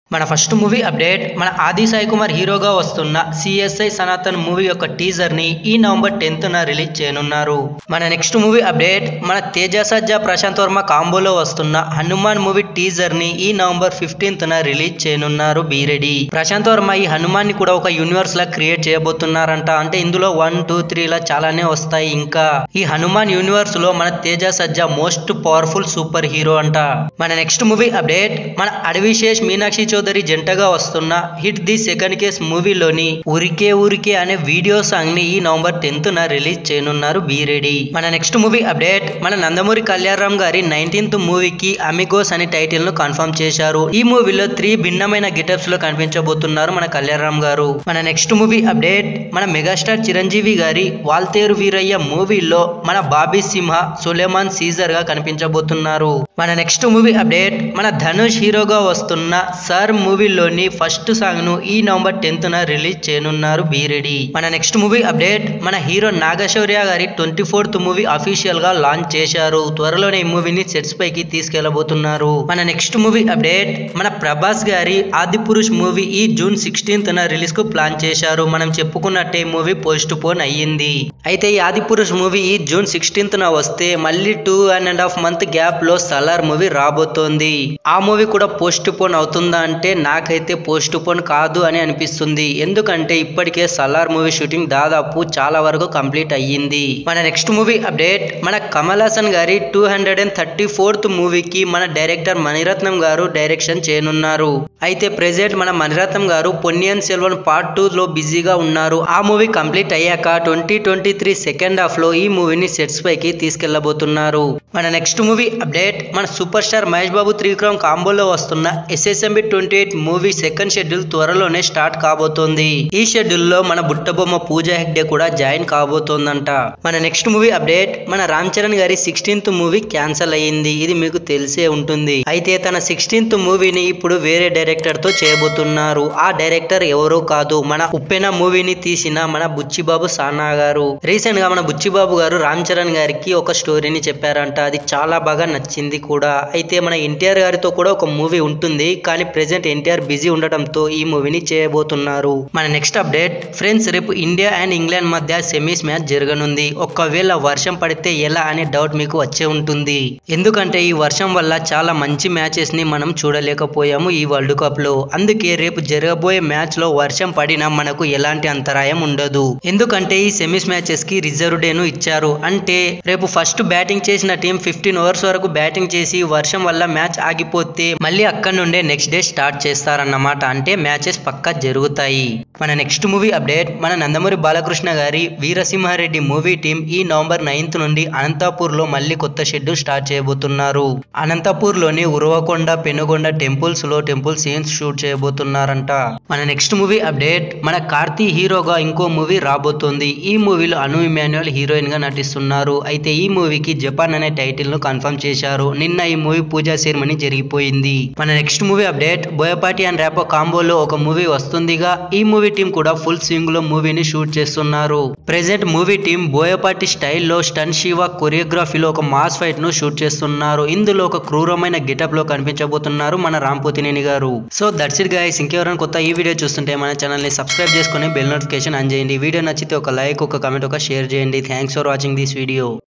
మన first movie update మన ఆది సాయి కుమార్ హీరోగా వస్తున్న సిఎస్ఐ సనాతన్ మూవీ యొక్క టీజర్ ని ఈ నవంబర్ టెన్త్ న రిలీజ్ చేయనున్నారు మన నెక్స్ట్ మూవీ అప్డేట్ మన తేజ సజ్జా ప్రశాంత్ వర్మ కాంబోలో వస్తున్న హనుమాన్ మూవీ టీజర్ ని ఈ నవంబర్ ఫిఫ్టీన్త్ న రిలీజ్ చేయనున్నారు బీరెడీ ప్రశాంత్ వర్మ ఈ హనుమాన్ ని కూడా ఒక యూనివర్స్ లా క్రియేట్ చేయబోతున్నారంట అంటే ఇందులో వన్ టూ త్రీ లా చాలానే వస్తాయి ఇంకా ఈ హనుమాన్ యూనివర్స్ లో మన Teja Sajja most powerful super hero అంట మన నెక్స్ట్ మూవీ అప్డేట్ మన అడవిశేష్ మీనాక్షి చౌదరి జంటగా వస్తున్న హిట్ ది సెకండ్ కేస్ మూవీలోని ఉరికే ఉరికే అనే వీడియో సాంగ్ ని ఈ నవంబర్ టెన్త్ న రిలీజ్ చేయనున్నారు బీరెడీ మన నెక్స్ట్ మూవీ అప్డేట్ మన నందమూరి కళ్యాణరామ్ గారి నైన్టీన్త్ మూవీకి అమిగోస్ అనే టైటిల్ ను కన్ఫర్మ్ చేశారు ఈ మూవీలో త్రీ భిన్నమైన గెటప్స్ లో కనిపించబోతున్నారు మన కళ్యాణరామ్ గారు మన నెక్స్ట్ మూవీ అప్డేట్ మన మెగాస్టార్ చిరంజీవి గారి వాల్తేరు వీరయ్య మూవీలో మన బాబీ సింహ సులేమాన్ సీజర్ గా కనిపించబోతున్నారు మన నెక్స్ట్ మూవీ అప్డేట్ మన ధనుష్ హీరోగా వస్తున్న సర్ మూవీలోని ఫస్ట్ సాంగ్ ను ఈ నవంబర్ టెన్త్ న రిలీజ్ చేయనున్నారు బీరెడీ మన నెక్స్ట్ మూవీ అప్డేట్ మన హీరో నాగశౌర్య గారి ట్వంటీ ఫోర్త్ మూవీ అఫీషియల్ గా లాంచ్ చేశారు త్వరలోనే ఈ మూవీని సెట్స్ పైకి తీసుకెళ్లబోతున్నారు మన నెక్స్ట్ మూవీ అప్డేట్ మన ప్రభాస్ గారి ఆది పురుష్ మూవీ ఈ జూన్ సిక్స్టీన్త్ న రిలీజ్ కు ప్లాన్ చేశారు మనం చెప్పుకున్నట్టే మూవీ పోస్ట్ పోన్ అయ్యింది అయితే ఈ ఆది పురుష్ మూవీ ఈ జూన్ సిక్స్టీన్త్ న వస్తే మళ్ళీ two and half month gap లో సలార్ మూవీ రాబోతోంది ఆ మూవీ కూడా పోస్ట్ పోన్ అవుతుందా అంటే నాకైతే పోస్ట్ పోన్ కాదు అని అనిపిస్తుంది ఎందుకంటే ఇప్పటికే సలార్ మూవీ షూటింగ్ దాదాపు చాలా వరకు కంప్లీట్ అయ్యింది మన నెక్స్ట్ మూవీ అప్డేట్ మన కమల్ హాసన్ గారి two hundred and thirty fourth మూవీకి మన డైరెక్టర్ మణిరత్నం గారు డైరెక్షన్ చేయనున్నారు అయితే ప్రెజెంట్ మన మణిరత్నం గారు పొన్నియన్ సెల్వన్ పార్ట్ టూ లో బిజీగా ఉన్నారు ఆ మూవీ కంప్లీట్ అయ్యాక twenty twenty three second half లో ఈ మూవీని సెట్స్ పైకి తీసుకెళ్లబోతున్నారు మన నెక్స్ట్ మూవీ అప్డేట్ మన సూపర్ స్టార్ మహేష్ బాబు త్రివిక్రమ్ కాంబోలో వస్తున్న SSMB twenty eight movie second schedule త్వరలోనే స్టార్ట్ కాబోతోంది ఈ షెడ్యూల్ లో మన బుట్టబొమ్మ పూజా హెగ్డే కూడా జాయిన్ కాబోతోందంట మన నెక్స్ట్ మూవీ అప్డేట్ మన రామ్ చరణ్ గారి సిక్స్టీన్త్ మూవీ క్యాన్సిల్ అయ్యింది ఇది మీకు తెలిసే ఉంటుంది అయితే తన సిక్స్టీన్త్ మూవీని ఇప్పుడు వేరే డైరెక్టర్ తో చేయబోతున్నారు ఆ డైరెక్టర్ ఎవరో కాదు మన ఉప్పెన మూవీని తీసిన మన బుచ్చిబాబు సానా గారు రీసెంట్ గా మన బుచ్చిబాబు గారు రామ్ చరణ్ గారికి ఒక స్టోరీని చెప్పారంట అది చాలా బాగా నచ్చింది కూడా అయితే మన ఎన్టీఆర్ గారితో కూడా ఒక మూవీ ఉంటుంది కానీ ప్రెసెంట్ ఎన్టీఆర్ బిజీ ఉండటంతో ఈ మూవీని చేయబోతున్నారు మన నెక్స్ట్ అప్డేట్ ఫ్రెండ్స్ రేపు ఇండియా అండ్ ఇంగ్లాండ్ మధ్య సెమీస్ మ్యాచ్ జరగనుంది ఒకవేళ వర్షం పడితే ఎలా అనే డౌట్ మీకు వచ్చే ఉంటుంది ఎందుకంటే ఈ వర్షం వల్ల చాలా మంచి మ్యాచెస్ ని మనం చూడలేకపోయాము ఈ వరల్డ్ కప్ లో అందుకే రేపు జరగబోయే మ్యాచ్ లో వర్షం పడినా మనకు ఎలాంటి అంతరాయం ఉండదు ఎందుకంటే ఈ సెమీస్ మ్యాచెస్ కి రిజర్వ్ డే ను ఇచ్చారు అంటే రేపు ఫస్ట్ బ్యాటింగ్ చేసిన టీం ఫిఫ్టీన్ ఓవర్స్ వరకు బ్యాటింగ్ చేసి వర్షం వల్ల మ్యాచ్ ఆగిపోతే మళ్ళీ అక్కడ నుండే నెక్స్ట్ డే స్టార్ట్ చేస్తారన్నమాట అంటే మ్యాచెస్ పక్కా జరుగుతాయి మన నెక్స్ట్ మూవీ అప్డేట్ మన నందమూరి బాలకృష్ణ గారి వీరసింహారెడ్డి మూవీ టీం ఈ నవంబర్ నైన్త్ నుండి అనంతపూర్ లో మళ్ళీ కొత్త షెడ్యూల్ స్టార్ట్ చేయబోతున్నారు అనంతపూర్ లోని ఉరవకొండ పెనుగొండ టెంపుల్స్ లో టెంపుల్ సీన్స్ షూట్ చేయబోతున్నారంట మన నెక్స్ట్ మూవీ అప్డేట్ మన కార్తీ హీరోగా ఇంకో మూవీ రాబోతోంది ఈ మూవీలో అను ఇమాన్యుయల్ హీరోయిన్ గా నటిస్తున్నారు అయితే ఈ మూవీకి జపాన్ అనే టైటిల్ ను కన్ఫర్మ్ చేశారు నిన్న ఈ మూవీ పూజా సెరమనీ జరిగిపోయింది మన next movie update Boyapati and Rapo కాంబోలో ఒక మూవీ వస్తుందిగా ఈ మూవీ టీం కూడా ఫుల్ స్వింగ్ లో మూవీని షూట్ చేస్తున్నారు ప్రెసెంట్ మూవీ టీం బోయపాటి స్టైల్లో స్టన్ శివ కొరియోగ్రఫీలో ఒక మాస్ ఫైట్ ను షూట్ చేస్తున్నారు ఇందులో ఒక క్రూరమైన గెటప్ లో కనిపించబోతున్నారు మన రాంపోతినేని గారు సో దట్స్ ఇట్ గైస్ ఇంకెవరైనా కొత్త ఈ వీడియో చూస్తుంటే మన ఛానల్ ని సబ్స్క్రైబ్ చేసుకుని బెల్ నోటిఫికేషన్ ఆన్ చేయండి వీడియో నచ్చితే ఒక లైక్ ఒక కమెంట్ ఒక షేర్ చేయండి thanks for watching this video